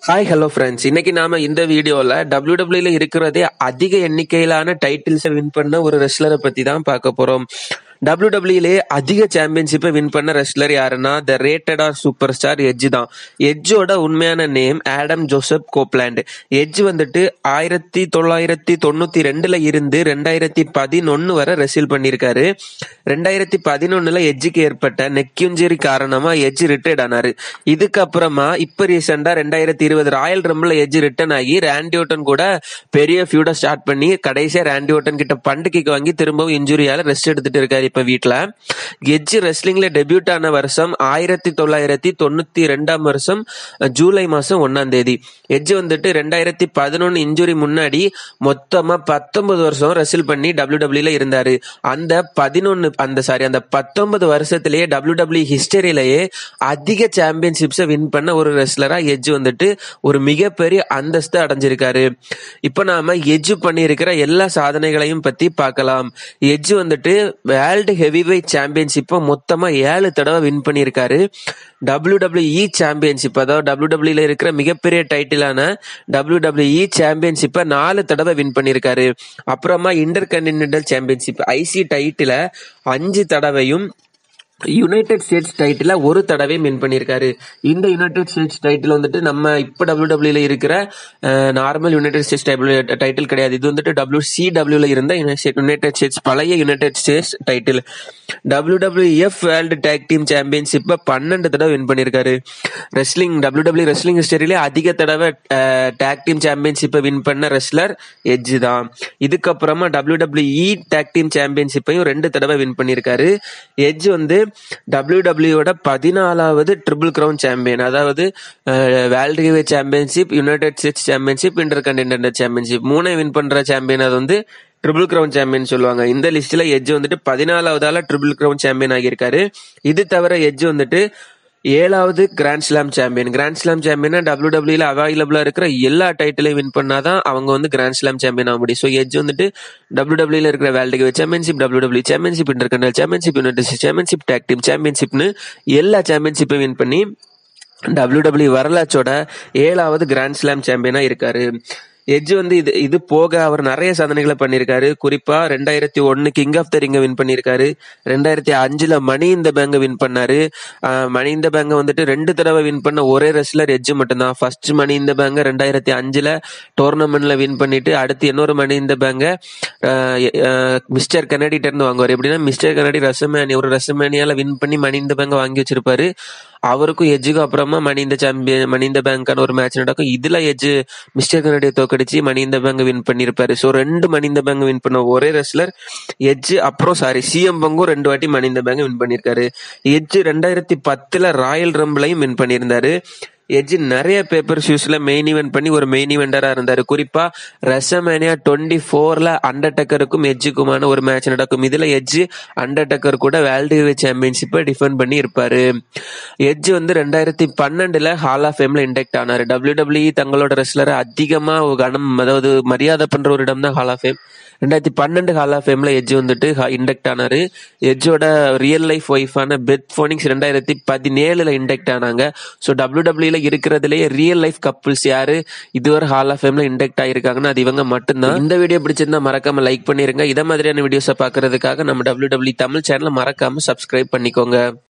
hi hello friends இன்னைக்கு நாம இந்த வீடியோல WWE ல இருக்கிறதே அதிக எண்ணிக்கையிலான டைட்டில்ஸை வின் பண்ண ஒரு ரெஸ்லரை பத்தி தான் பார்க்க போறோம் WWE லே அதிக சாம்பியன்ஷிப்பை வின் பண்ண ரெஸ்லர் யாருன்னா the rated R superstar Edge தான் எட்ஜோட உண்மையான name Adam Joseph Copeland Edge வந்துட்டு ஆயிரத்தி தொள்ளாயிரத்தி தொண்ணூத்தி ரெண்டுல இருந்து ரெண்டாயிரத்தி பதினொன்னு வரை ரெசில் பண்ணியிருக்காரு ரெண்டாயிரத்தி பதினொன்னுல எட்ஜுக்கு ஏற்பட்ட நெக் இன்ஜுரி காரணமா எட்ஜ் ரிட்டையர்ட் ஆனாரு இதுக்கப்புறமா இப்ப ரீசெண்டா ரெண்டாயிரத்தி இருபது ராயல் ரம்பிள் எட்ஜ் ரிட்டர்ன் ஆகி ரேண்டியோட்டன் கூட பெரிய ஃபியூட ஸ்டார்ட் பண்ணி கடைசியா ரேண்டியோட்டன் கிட்ட பண்டுக்கு வாங்கி திரும்பவும் இன்ஜுரியால ரெஸ்ட் எடுத்துட்டு இருக்காரு இப்ப வீட்டுல எட்ஜ் ரெஸ்லிங்ல டெபியூட் ஆன வருஷம் ஆயிரத்தி தொள்ளாயிரத்தி தொண்ணூத்தி ரெண்டாம் வருஷம் ஜூலை மாசம் ஒன்னாம் தேதி எட்ஜ் வந்துட்டு ரெண்டாயிரத்தி பதினொன்னு இன்ஜுரி முன்னாடி மொத்தமா பத்தொன்பது வருஷம் ரெசில் பண்ணி டபிள்யூ ல இருந்தாரு அந்த பதினொன்னு அந்த சாரி அந்த பத்தொன்பது வருஷத்திலேயே டபிள்யூ ஹிஸ்டரியிலேயே அதிக சாம்பியன்ஷிப்ஸை வின் பண்ண ஒரு ரெஸ்லரா எட்ஜ் வந்துட்டு ஒரு மிகப்பெரிய அந்தஸ்து அடைஞ்சிருக்காரு இப்ப நாம எட்ஜ் பண்ணியிருக்கிற எல்லா சாதனைகளையும் பத்தி பார்க்கலாம் எட்ஜ் வந்துட்டு வேர்ல்டு ஹெவி வெயிட் சாம்பியன்ஷிப்பை மொத்தமா ஏழு தடவை வின் பண்ணியிருக்காரு WWE சாம்பியன்ஷிப் அதாவது WWE ல இருக்கிற மிகப்பெரிய டைட்டிலான WWE சாம்பியன்ஷிப்பை நாலு தடவை வின் பண்ணியிருக்காரு அப்புறமா இன்டர் கண்டினென்டல் சாம்பியன்ஷிப் ஐசி டைட்டில அஞ்சு தடவையும் யுனைடெட் ஸ்டேட்ஸ் டைட்டில ஒரு தடவை வின் பண்ணியிருக்காரு இந்த யுனைடெட் ஸ்டேட்ஸ் டைட்டில் வந்துட்டு நம்ம இப்ப டபிள்யூ ல இருக்கிற நார்மல் யுனைடெட் ஸ்டேட்ஸ் டைட்டில் கிடையாது இது வந்துட்டு டபிள்யூ சி ல இருந்த யுனைடெட் ஸ்டேட்ஸ் பழைய United States title WWF world tag team சாம்பியன்ஷிப்பை பன்னெண்டு தடவை வின் பண்ணியிருக்காரு ரெஸ்லிங் டபிள்யூ டபிள்யூ ரெஸ்லிங் ஹிஸ்டரியிலே அதிக தடவை டேக் டீம் சாம்பியன்ஷிப்பை வின் பண்ண ரெஸ்லர் எட்ஜ் தான் இதுக்கப்புறமா டபிள்யூ டபிள்யூஇ டேக் டீம் சாம்பியன்ஷிப்பையும் ரெண்டு தடவை வின் பண்ணியிருக்காரு எட்ஜ் வந்து டபிள்யூ டபிள்யூட பதினாலாவது ட்ரிபிள் கிரவுன் சாம்பியன் அதாவது world heavy championship United States championship intercontinental championship மூணை வின் பண்ற சாம்பியன் அது வந்து ட்ரிபிள் கிரவுன் சாம்பியன் சொல்லுவாங்க இந்த லிஸ்ட்ல எட்ஜ் வந்துட்டு பதினாலாவதால ட்ரிபிள் கிரவுன் சாம்பியன் ஆகியிருக்காரு இது தவிர எட்ஜ் வந்துட்டு ஏழாவது grand slam champion grand slam சாம்பியனா டபிள்யூ டபிள்யூல அவைலபிளா இருக்கிற எல்லா டைட்டிலையும் வின் பண்ணாதான் அவங்க வந்து கிராண்ட் ஸ்லாம் சாம்பியன் ஆக முடியும் ஸோ எட்ஜ் வந்துட்டு டபிள்யூ டபிள்யூல இருக்கிற world championship W W championship intercontinental championship United championship tag team சாம்பியன்ஷிப்னு எல்லா சாம்பியன்ஷிப்பையும் வின் பண்ணி டபிள்யூ டபிள்யூ வரலாற்றோட ஏழாவது கிராண்ட் ஸ்லாம் சாம்பியனா இருக்காரு எட்ஜ் வந்து இது இது போக அவர் நிறைய சாதனைகளை பண்ணியிருக்காரு குறிப்பா ரெண்டாயிரத்தி ஒன்னு கிங் ஆஃப் த ரிங்க வின் பண்ணியிருக்காரு ரெண்டாயிரத்தி அஞ்சுல மணி இந்த பேங்க வின் பண்ணாரு மணி இந்த பேங்க வந்துட்டு ரெண்டு தடவை வின் பண்ண ஒரே ரெஸ்லர் எட்ஜ் மட்டும்தான் ஃபர்ஸ்ட் மணி இந்த பேங்க ரெண்டாயிரத்தி அஞ்சுல டோர்னமெண்ட்ல வின் பண்ணிட்டு அடுத்து இன்னொரு மணி இந்த பேங்க மிஸ்டர் கனடிட்ட இருந்து வாங்குவார் எப்படின்னா மிஸ்டர் கனடி ரசமேனி ஒரு ரசமேனியால வின் பண்ணி மணி இந்த பேங்க வாங்கி வச்சிருப்பாரு அவருக்கும் எஜ்ஜுக்கும் அப்புறமா மணி இந்த சாம்பியன் மணி இந்த பேங்கான ஒரு மேட்ச் நடக்கும் இதுல எஜ் மிஸ்டர் கனடியை தோக்கடிச்சு மணி இந்த பேங்க் வின் பண்ணிருப்பாரு ஸோ ரெண்டு மணி இந்த பேங்க் வின் பண்ண ஒரே ரெஸ்லர் எஜ் அப்புறம் சாரி சிஎம் பங்கும் ரெண்டு வாட்டி மணி இந்த பேங்க் வின் பண்ணிருக்காரு எஜ் ரெண்டாயிரத்தி பத்துல ராயல் ரம்பிளையும் வின் பண்ணியிருந்தாரு எஜ் நிறைய பேப்பர் ஷூஸ்ல மெயின் ஈவெண்ட் பண்ணி ஒரு மெயின் ஈவெண்டரா இருந்தாரு குறிப்பா ரெசமேனியா டுவெண்ட்டி ஃபோர்ல அண்டர்டக்கருக்கும் எஜ்ஜுக்குமான ஒரு மேட்ச் நடக்கும் இதுல எஜ் அண்டர்டக்கர் கூட வேர்ல்டு ஹெவி சாம்பியன்ஷிப்பை டிஃபெண்ட் பண்ணி இருப்பாரு எஜ் வந்து ரெண்டாயிரத்தி பன்னெண்டுல ஹால் ஆஃப் ஃபேம்ல இண்டெக்ட் ஆனாரு டபிள்யூ டபிள்யூ தங்களோட ரெஸ்லரை அதிகமா கனம் அதாவது மரியாதை பண்ற ஒரு இடம் தான் ஹால் ஆஃப் ஃபேம் ரெண்டாயிரத்தி பன்னெண்டு ஹால் ஆஃப் ஃபேம்ல எஜ் வந்துட்டு இண்டெக்ட் ஆனாரு எஜ்ஜோட ரியல் லைஃப் ஒய்ஃபான பெத் போனிக்ஸ் ரெண்டாயிரத்தி பதினேழுல இண்டெக்ட் ஆனாங்க ஸோ டபிள்யூ டபிள்யூல இருக்கிறதுலேயே ரியல் லைஃப் கப்புள்ஸ் யாரு இதுவரை ஹால் ஆஃப் ஃபேம்ல இண்டெக்ட் ஆயிருக்காங்கன்னா அது இவங்க மட்டும்தான் இந்த வீடியோ பிடிச்சிருந்தா மறக்காம லைக் பண்ணிருங்க இதை மாதிரியான வீடியோஸை பாக்குறதுக்காக நம்ம டபிள்யூ டபிள்யூ தமிழ் சேனலை மறக்காம சப்ஸ்கிரைப் பண்ணிக்கோங்க